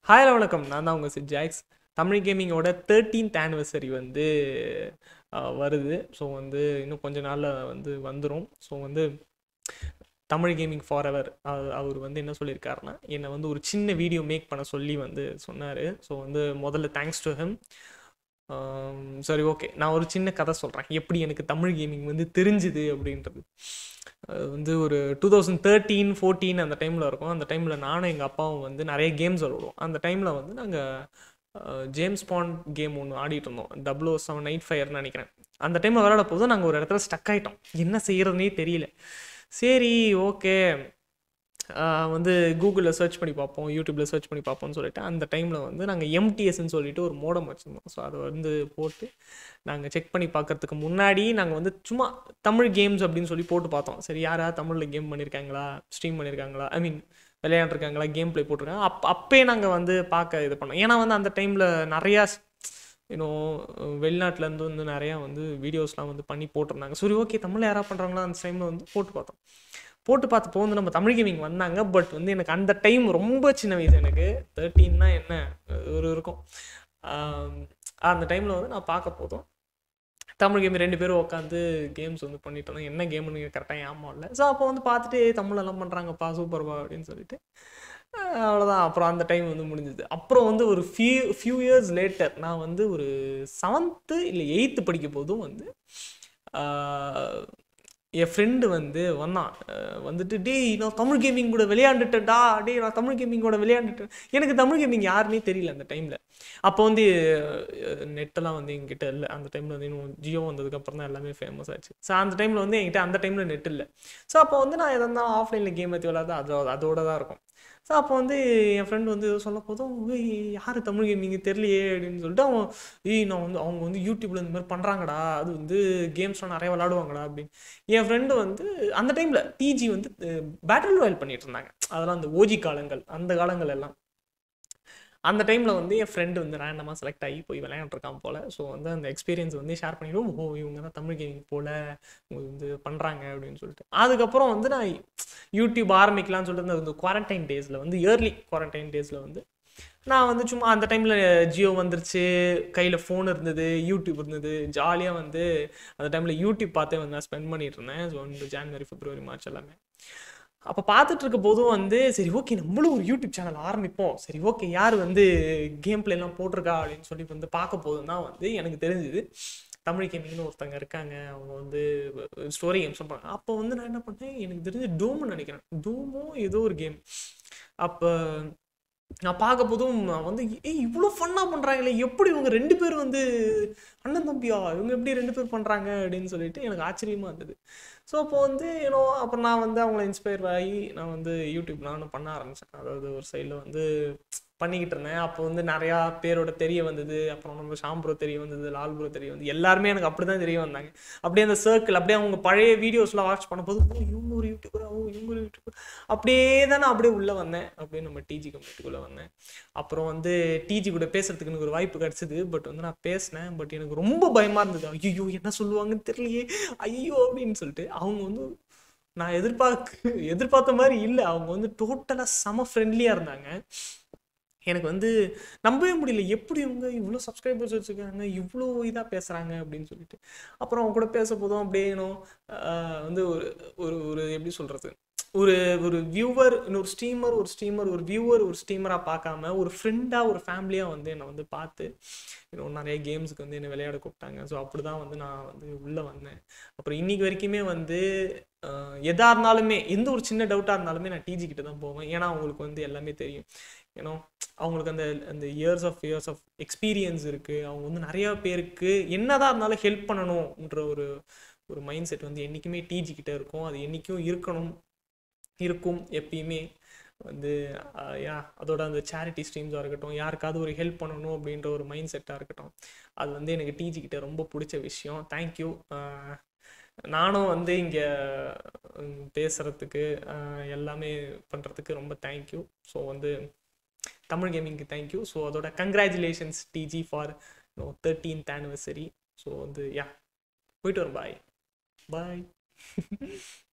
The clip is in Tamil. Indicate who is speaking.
Speaker 1: ஹாய் வணக்கம் நான் தான் உங்கள் சிட் ஜாக்ஸ் தமிழ் கேமிங்கோட தேர்ட்டீன்த் ஆனிவர்சரி வந்து அஹ், வருது ஸோ வந்து இன்னும் கொஞ்ச நாளில் வந்து வந்துடும் ஸோ வந்து தமிழ் கேமிங் ஃபார் எவர் அவர் வந்து என்ன சொல்லியிருக்காருன்னா என்னை வந்து ஒரு சின்ன வீடியோ மேக் பண்ண சொல்லி வந்து சொன்னார் ஸோ வந்து முதல்ல தேங்க்ஸ் டு ஹிம் சரி ஓகே நான் ஒரு சின்ன கதை சொல்கிறேன் எப்படி எனக்கு தமிழ் கேமிங் வந்து தெரிஞ்சுது அப்படின்றது அது வந்து ஒரு டூ தௌசண்ட் தேர்ட்டீன் ஃபோர்டீன் அந்த டைமில் இருக்கும் அந்த டைமில் நானும் எங்கள் அப்பாவும் வந்து நிறைய கேம்ஸ் விளாடுவோம் அந்த டைமில் வந்து நாங்கள் ஜேம்ஸ் பாண்ட் கேம் ஒன்று ஆடிட்டு இருந்தோம் டபுள் ஓ செவன் எயிட் ஃபைவ்னு நினைக்கிறேன் அந்த டைமில் விளாட போது நாங்கள் ஒரு இடத்துல ஸ்டக் ஆகிட்டோம் என்ன செய்கிறதுனே தெரியல சரி ஓகே வந்து கூகுளில் சர்ச் பண்ணி பார்ப்போம் யூடியூப்பில் சர்ச் பண்ணி பார்ப்போம்னு சொல்லிட்டு அந்த டைமில் வந்து நாங்கள் எம்டிஎஸ்ன்னு சொல்லிட்டு ஒரு மோடம் வச்சுருந்தோம் ஸோ அதை வந்து போட்டு நாங்கள் செக் பண்ணி பார்க்கறதுக்கு முன்னாடி நாங்கள் வந்து சும்மா தமிழ் கேம்ஸ் அப்படின்னு சொல்லி போட்டு பார்த்தோம் சரி யாரா தமிழில் கேம் பண்ணியிருக்காங்களா ஸ்ட்ரீம் பண்ணியிருக்காங்களா ஐ மீன் விளையாண்டுருக்காங்களா கேம் ப்ளே போட்டிருக்காங்க அப் அப்பயே நாங்கள் வந்து பார்க்க இது பண்ணோம் ஏன்னா வந்து அந்த டைமில் நிறையா இன்னும் வெளிநாட்டிலேருந்து வந்து நிறையா வந்து வீடியோஸ்லாம் வந்து பண்ணி போட்டிருந்தாங்க சரி ஓகே தமிழ் யாரா பண்ணுறாங்களா அந்த டைமில் வந்து போட்டு பார்த்தோம் போட்டு பார்த்தப்போ வந்து நம்ம தமிழ் கேமிங் வந்தாங்க பட் வந்து எனக்கு அந்த டைம் ரொம்ப சின்ன வயசு எனக்கு தேர்ட்டீன்னா என்ன ஒரு இருக்கும் ஆம், அந்த டைமில் வந்து நான் பார்க்க போதும் தமிழ் கேம் ரெண்டு பேரும் உட்காந்து கேம்ஸ் வந்து பண்ணிட்டு இருந்தோம் என்ன கேம்னு கரெக்டாக ஏமா இல்லை ஸோ அப்போ வந்து பார்த்துட்டு "ஏய், தமிழெல்லாம் பண்ணுறாங்கப்பா சூப்பர்ப்பா அப்படின்னு சொல்லிட்டு அஹ் அவ்வளோதான் அப்புறம் அந்த டைம் வந்து முடிஞ்சது அப்புறம் வந்து ஒரு ஃபியூ ஃபியூ இயர்ஸ் லேட்டர் நான் வந்து ஒரு செவன்த்து இல்லை எயித்து படிக்கும் போதும் வந்து ஆஹ், என் ஃப்ரெண்டு வந்து வந்தான் அஹ் வந்துட்டு டேய் நான் தமிழ் கேமிங் கூட விளையாண்டுட்டேன்டா டேய் நான் தமிழ் கேமிங் கூட விளையாண்டுட்டேன் எனக்கு தமிழ் கேமிங் யாருன்னே தெரியல அந்த டைமில் அப்போ வந்து நெட்டெல்லாம் வந்து எங்கிட்ட இல்லை அந்த டைமில் வந்து இன்னும் ஜியோ வந்ததுக்கப்புறம் தான் எல்லாமே ஃபேமஸ் ஆச்சு ஸோ அந்த டைமில் வந்து என்கிட்ட அந்த டைமில் நெட் இல்லை ஸோ அப்போ வந்து நான் எதா ஆஃப்லைனில் கேம் ஏற்றி விளாட அதோ அதோட தான் இருக்கும் ஸோ அப்போ வந்து என் ஃப்ரெண்டு வந்து ஏதோ சொல்ல போதும் "ஏய், யார் தமிழ் கேமிங் தெரியலையே அப்படின்னு சொல்லிட்டு அவன் ஏய் நான் வந்து அவங்க வந்து யூடியூப்ல இந்த மாதிரி பண்ணுறாங்கடா அது வந்து கேம்ஸ்லாம் நிறைய விளாடுவாங்கடா அப்படின்னு என் ஃப்ரெண்டு வந்து அந்த டைமில் டிஜி வந்து பேட்டில் ராயல் பண்ணிட்டு இருந்தாங்க அதெல்லாம் அந்த ஓஜி காலங்கள் அந்த காலங்கள் எல்லாம் அந்த டைமில் வந்து என் ஃப்ரெண்டு வந்து ரேண்டமாக செலக்ட் ஆகி போய் விளையாண்டுருக்கான் போல் ஸோ வந்து அந்த எக்ஸ்பீரியன்ஸ் வந்து ஷேர் பண்ணிடுவோம் ஓ இவங்க தான் தமிழ் கேமிங் போல் இவங்க வந்து பண்ணுறாங்க அப்படின்னு சொல்லிட்டு அதுக்கப்புறம் வந்து நான் யூடியூப் ஆரம்பிக்கலாம்னு சொல்லிட்டு இந்த குவாரண்டைன் டேஸில் வந்து இயர்லி குவாரண்டைன் டேஸில் வந்து நான் வந்து சும்மா அந்த டைமில் ஜியோ வந்துருச்சு கையில் ஃபோன் இருந்தது யூடியூப் இருந்தது ஜாலியாக வந்து அந்த டைமில் யூடியூப் பார்த்தே வந்து நான் ஸ்பெண்ட் பண்ணிட்டு இருந்தேன் ஸோ வந்து ஜான்வரி பிப்ரவரி மார்ச் எல்லாமே அப்போ பார்த்துட்டு இருக்க போதும் வந்து சரி ஓகே நம்மளும் ஒரு யூடியூப் சேனல் ஆரம்பிப்போம் சரி ஓகே யார் வந்து கேம் எல்லாம் போட்டிருக்கா அப்படின்னு சொல்லி வந்து பார்க்க போதும் தான் வந்து எனக்கு தெரிஞ்சுது தமிழ் கேமிங்னு ஒருத்தங்க இருக்காங்க அவங்க வந்து ஸ்டோரி கேம்ஸ் பண்ணுறாங்க அப்போ வந்து நான் என்ன பண்ணேன் எனக்கு தெரிஞ்சு டூம்னு நினைக்கிறேன் டூமோ ஏதோ ஒரு கேம் அப்போ நான் பார்க்க போதும் நான் வந்து ஏய் இவ்வளோ ஃபன்னாக பண்ணுறாங்களே எப்படி இவங்க ரெண்டு பேர் வந்து அண்ணன் தம்பியா இவங்க எப்படி ரெண்டு பேர் பண்ணுறாங்க அப்படின்னு சொல்லிட்டு எனக்கு ஆச்சரியமாக இருந்தது ஸோ அப்போ வந்து ஏன்னோ அப்புறம் நான் வந்து அவங்கள இன்ஸ்பயர் ஆகி நான் வந்து யூடியூப் நானும் பண்ண ஆரம்பித்தேன் அதாவது ஒரு சைடில் வந்து பண்ணிக்கிட்டு இருந்தேன் அப்போ வந்து நிறையா பேரோட தெரிய வந்தது அப்புறம் நம்ம ஷாம்புரோ தெரிய வந்தது லால்புரோ தெரிய வந்தது எல்லாருமே எனக்கு அப்படி தான் தெரிய வந்தாங்க அப்படியே அந்த சர்க்கிள் அப்படியே அவங்க பழைய வீடியோஸ்லாம் வாட்ச் பண்ணும்போது ஓ இவங்க ஒரு யூடியூபரா ஓ இவங்க ஒரு யூடியூபர் அப்படியே தான் நான் அப்படியே உள்ளே வந்தேன் அப்படியே நம்ம டிஜி கம்யூனிட்டிக்குள்ளே வந்தேன் அப்புறம் வந்து டிஜி கூட பேசுறதுக்கு எனக்கு ஒரு வாய்ப்பு கிடச்சிது பட் வந்து நான் பேசினேன் பட் எனக்கு ரொம்ப பயமாக இருந்தது ஐயோ என்ன சொல்லுவாங்கன்னு தெரியலையே ஐயோ அப்படின்னு சொல்லிட்டு அவங்க வந்து நான் எதிர்பார்க்க எதிர்பார்த்த மாதிரி இல்லை அவங்க வந்து டோட்டலாக செம ஃப்ரெண்ட்லியாக இருந்தாங்க எனக்கு வந்து நம்பவே முடியல எப்படி இவங்க இவ்வளோ சப்ஸ்கிரைபர்ஸ் வச்சுருக்காங்க இவ்வளோ இதாக பேசுகிறாங்க அப்படின்னு சொல்லிட்டு அப்புறம் அவங்க கூட பேச போதும் அப்படியே இன்னும் ஆஹ் வந்து ஒரு ஒரு ஒரு எப்படி சொல்கிறது ஒரு ஒரு வியூவர் இன்னொரு ஸ்ட்ரீமர் ஒரு ஸ்ட்ரீமர் ஒரு வியூவர் ஒரு ஸ்ட்ரீமராக பார்க்காம ஒரு ஃப்ரெண்டாக ஒரு ஃபேமிலியாக வந்து என்னை வந்து பார்த்து இன்னும் நிறைய கேம்ஸுக்கு வந்து என்னை விளையாட கூப்பிட்டாங்க ஸோ அப்படி தான் வந்து நான் வந்து உள்ளே வந்தேன் அப்புறம் இன்னைக்கு வரைக்குமே வந்து ஆஹ் எதா இருந்தாலுமே எந்த ஒரு சின்ன டவுட்டாக இருந்தாலுமே நான் டிஜி கிட்ட தான் போவேன் ஏன்னா அவங்களுக்கு வந்து எல்லாமே தெரியும் ஏன்னோ அவங்களுக்கு அந்த அந்த years of years of experience இருக்குது அவங்க வந்து நிறையா பேருக்கு என்னதான் இருந்தாலும் ஹெல்ப் பண்ணணும்ன்ற ஒரு ஒரு மைண்ட் செட் வந்து என்றைக்குமே டிஜி கிட்ட இருக்கும் அது என்றைக்கும் இருக்கணும் இருக்கும் எப்பயுமே வந்து ஆஹ் யா அதோட அந்த சேரிட்டி ஸ்ட்ரீம்ஸாக இருக்கட்டும் யாருக்காவது ஒரு ஹெல்ப் பண்ணணும் அப்படின்ற ஒரு மைண்ட் செட்டாக இருக்கட்டும் அது வந்து எனக்கு டிஜி கிட்ட ரொம்ப பிடிச்ச விஷயம் தேங்க்யூ நானும் வந்து இங்கே பேசுகிறதுக்கு எல்லாமே பண்ணுறதுக்கு ரொம்ப தேங்க்யூ ஸோ வந்து தமிழ் கேமிங்க்கு தேங்க்யூ ஸோ அதோட congratulations TG for no thirteenth anniversary so வந்து யா போயிட்டு வரும் பாய் பாய்